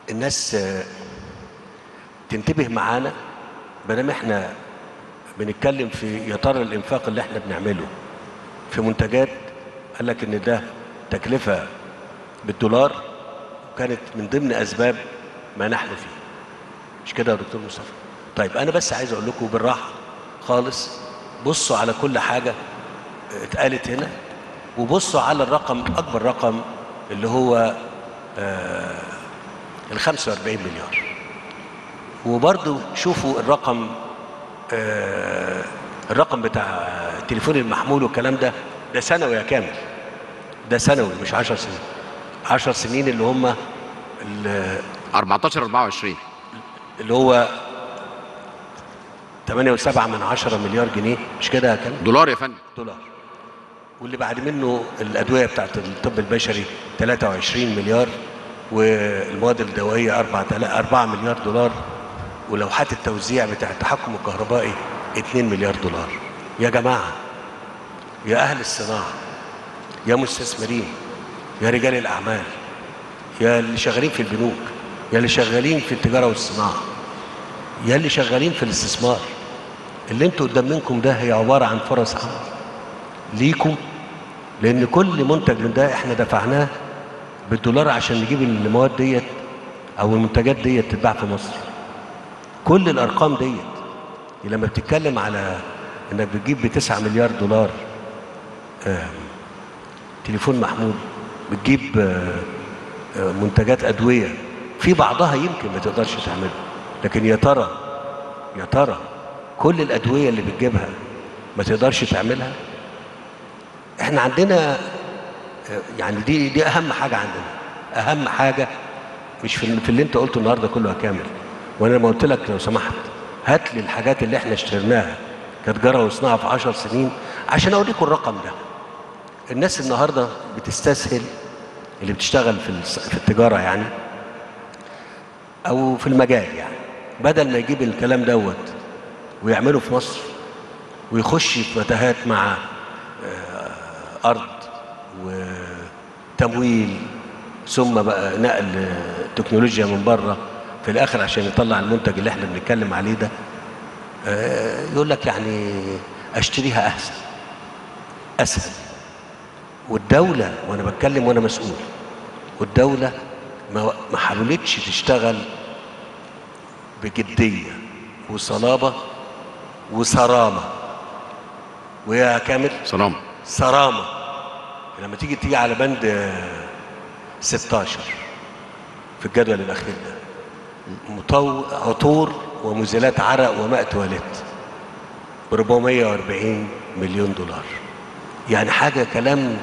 الناس آه، تنتبه معانا ما احنا بنتكلم في يا ترى الانفاق اللي احنا بنعمله في منتجات قال لك ان ده تكلفه بالدولار وكانت من ضمن اسباب ما نحن فيه مش كده يا دكتور مصطفى طيب انا بس عايز اقول لكم بالراحه خالص بصوا على كل حاجه اتقالت هنا وبصوا على الرقم اكبر رقم اللي هو آه ال 45 مليار وبرضو شوفوا الرقم آه الرقم بتاع التليفون المحمول والكلام ده ده سنوي يا كامل ده سنوي مش 10 سنين 10 سنين اللي هم ال- 14 24 اللي هو 8.7 من 10 مليار جنيه مش كده يا كامل دولار يا فندم دولار واللي بعد منه الادويه بتاعت الطب البشري 23 مليار والمواد الدوائيه 4 4 مليار دولار ولوحات التوزيع بتاع التحكم الكهربائي 2 مليار دولار يا جماعه يا اهل الصناعه يا مستثمرين يا رجال الاعمال يا اللي شغالين في البنوك يا اللي شغالين في التجاره والصناعه يا اللي شغالين في الاستثمار اللي انتوا قدام منكم ده هي عباره عن فرص عمل ليكم لان كل منتج من ده احنا دفعناه بالدولار عشان نجيب المواد ديت او المنتجات ديت تتباع في مصر كل الارقام ديت لما بتتكلم على انك بتجيب ب 9 مليار دولار آه، تليفون محمول بتجيب آه، آه، منتجات ادويه في بعضها يمكن ما تقدرش تعمله لكن يا ترى يا ترى كل الادويه اللي بتجيبها ما تقدرش تعملها احنا عندنا آه، يعني دي دي اهم حاجه عندنا اهم حاجه مش في في اللي انت قلته النهارده كله يا كامل وانا لما قلت لك لو سمحت هات لي الحاجات اللي احنا اشتريناها كتجاره وصناعه في 10 سنين عشان اوريكم الرقم ده الناس النهارده بتستسهل اللي بتشتغل في الس- في التجاره يعني او في المجال يعني بدل ما يجيب الكلام دوت ويعمله في مصر ويخش في متاهات مع آه، ارض وتمويل ثم بقى نقل آه، تكنولوجيا من بره في الاخر عشان يطلع المنتج اللي احنا بنتكلم عليه ده آه، يقول لك يعني اشتريها احسن اسهل والدوله وانا بتكلم وانا مسؤول والدوله ما ما حاولتش تشتغل بجديه وصلابه وصرامه ويا كامل سلام صرامه لما تيجي تيجي على بند آه، 16 في الجدول الاخير ده مطو... عطور ومزيلات عرق وماء تواليت ب 440 مليون دولار يعني حاجه كلام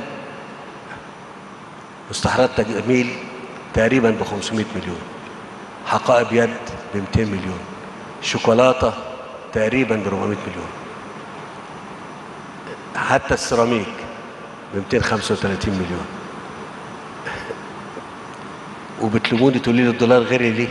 مستحضرات تجميل تقريبا ب 500 مليون حقائب يد ب 200 مليون شوكولاته تقريبا ب 400 مليون حتى السيراميك ب 235 مليون وبتلوموني تقولي لي الدولار غيري ليه؟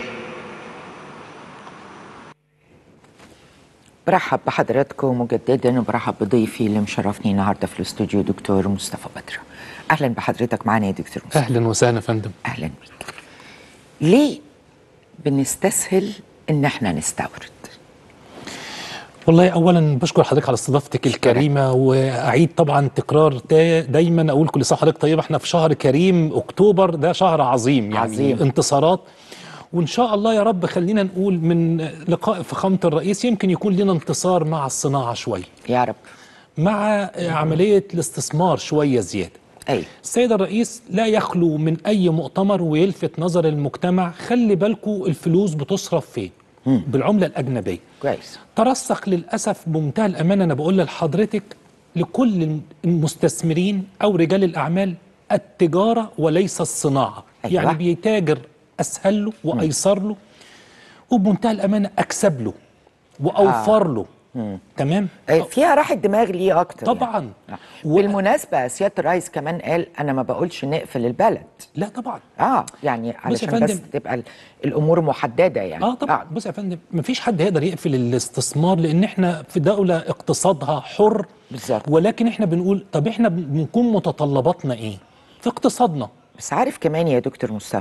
برحب بحضراتكم مجددا وبرحب بضيفي اللي مشرفني النهارده في الاستوديو دكتور مصطفى بدر اهلا بحضرتك معانا يا دكتور مصطفى اهلا وسهلا يا فندم اهلا بيك ليه بنستسهل ان احنا نستورد والله اولا بشكر حضرتك على استضافتك الكريمه واعيد طبعا تكرار تا- دايما اقول كل سنه وحضرتك طيبه احنا في شهر كريم اكتوبر ده شهر عظيم يعني عظيم. انتصارات وان شاء الله يا رب خلينا نقول من لقاء فخامه الرئيس يمكن يكون لنا انتصار مع الصناعه شويه يا رب مع عمليه الاستثمار شويه زياده اي السيد الرئيس لا يخلو من اي مؤتمر ويلفت نظر المجتمع خلي بالكم الفلوس بتصرف فين بالعمله الاجنبيه كويس ترسخ للاسف بمنتهى الامانه انا بقول لحضرتك لكل المستثمرين او رجال الاعمال التجاره وليس الصناعه أيوة. يعني بيتاجر اسهل له وايسر له وبمنتهى الامانه اكسب له واوفر له تمام آه، فيها راحه دماغ ليه اكتر طبعا يعني. و- بالمناسبه سياده الرئيس كمان قال انا ما بقولش نقفل البلد لا طبعا اه يعني علشان بس فندم. تبقى ال- الامور محدده يعني اه طبعا بص يا فندم مفيش حد يقدر يقفل الاستثمار لان احنا في دوله اقتصادها حر بالظبط. ولكن احنا بنقول طب احنا بنكون متطلباتنا ايه في اقتصادنا بس عارف كمان يا دكتور مصطفى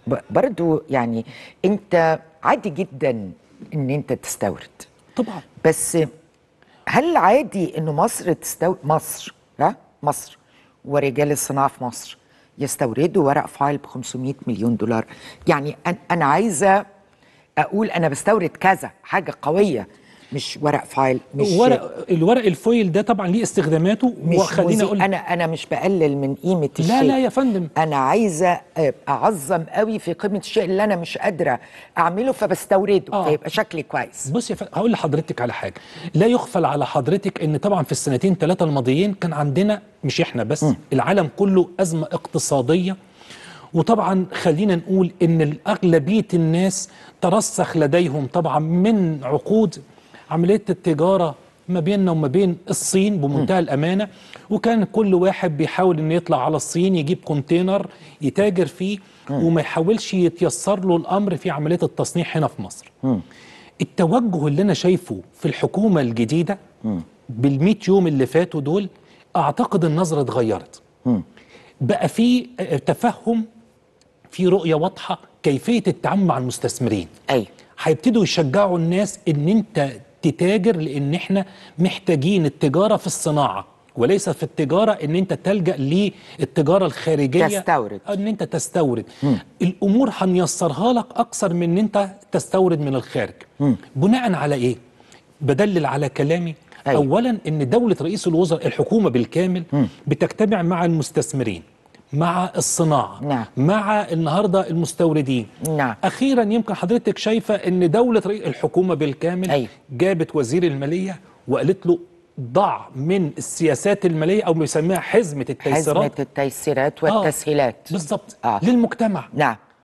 ب- برضو يعني انت عادي جدا ان انت تستورد طبعا بس هل عادي انه مصر تستورد مصر ها مصر ورجال الصناعه في مصر يستوردوا ورق فايل ب 500 مليون دولار يعني أن- انا عايزه اقول انا بستورد كذا حاجه قويه مش ورق فايل مش ورق الورق الفويل ده طبعا ليه استخداماته مش وخليني مذيع. اقول انا انا مش بقلل من قيمه الشيء لا لا يا فندم انا عايزه اعظم قوي في قيمه الشيء اللي انا مش قادره اعمله فبستورده آه. فيبقى شكلي كويس بص يا فندم هقول لحضرتك على حاجه لا يغفل على حضرتك ان طبعا في السنتين ثلاثه الماضيين كان عندنا مش احنا بس العالم كله ازمه اقتصاديه وطبعا خلينا نقول ان اغلبيه الناس ترسخ لديهم طبعا من عقود عمليه التجاره ما بيننا وما بين الصين بمنتهى الامانه وكان كل واحد بيحاول انه يطلع على الصين يجيب كونتينر يتاجر فيه وما يحاولش يتيسر له الامر في عمليه التصنيع هنا في مصر. التوجه اللي انا شايفه في الحكومه الجديده بال يوم اللي فاتوا دول اعتقد النظره اتغيرت. بقى في آه، تفهم في رؤيه واضحه كيفيه التعامل مع المستثمرين. ايوه هيبتدوا يشجعوا الناس ان انت تتاجر لان احنا محتاجين التجاره في الصناعه وليس في التجاره ان انت تلجا للتجاره الخارجيه تستورد. ان انت تستورد الامور هنيسرها لك اكثر من ان انت تستورد من الخارج بناء على ايه بدلل على كلامي أيوة. اولا ان دوله رئيس الوزراء الحكومه بالكامل بتجتمع مع المستثمرين مع الصناعه نعم. مع النهارده المستوردين نعم. اخيرا يمكن حضرتك شايفه ان دوله رئيس الحكومه بالكامل أيوة. جابت وزير الماليه وقالت له ضع من السياسات الماليه او بيسميها حزمه التيسيرات حزمه التيسيرات والتسهيلات بالظبط آه. للمجتمع نعم